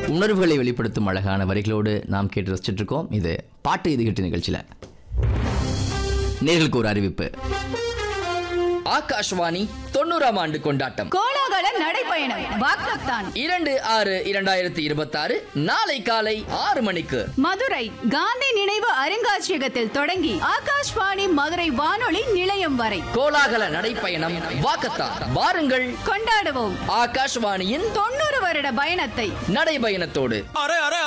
உணர்வுகளை வெளிப்படுத்தும் அழகான வரிகளோடு நாம் கேட்டு ரசிச்சிட்டு இருக்கோம் இது பாட்டு இது ஹிட் நிகழ்ச்சியில நேர்களுக்கு ஒரு அறிவிப்பு ஆகாஷ்வாணி தொண்ணூறாம் ஆண்டு கொண்டாட்டம் கோலாகல நடைப்பயணம் வாக்கத்தான் இரண்டு ஆறு இரண்டாயிரத்தி இருபத்தாறு நாளை காலை ஆறு மணிக்கு மதுரை காந்தி நினைவு அருங்காட்சியகத்தில் தொடங்கி ஆகாஷ்வாணி மதுரை வானொலி நிலையம் வரை கோலாகல நடைப்பயணம் வாக்கத்தான் வாருங்கள் கொண்டாடுவோம் ஆகாஷ்வாணியின் தொண்ணூறு வருட பயணத்தை நடைபயணத்தோடு அரே அரே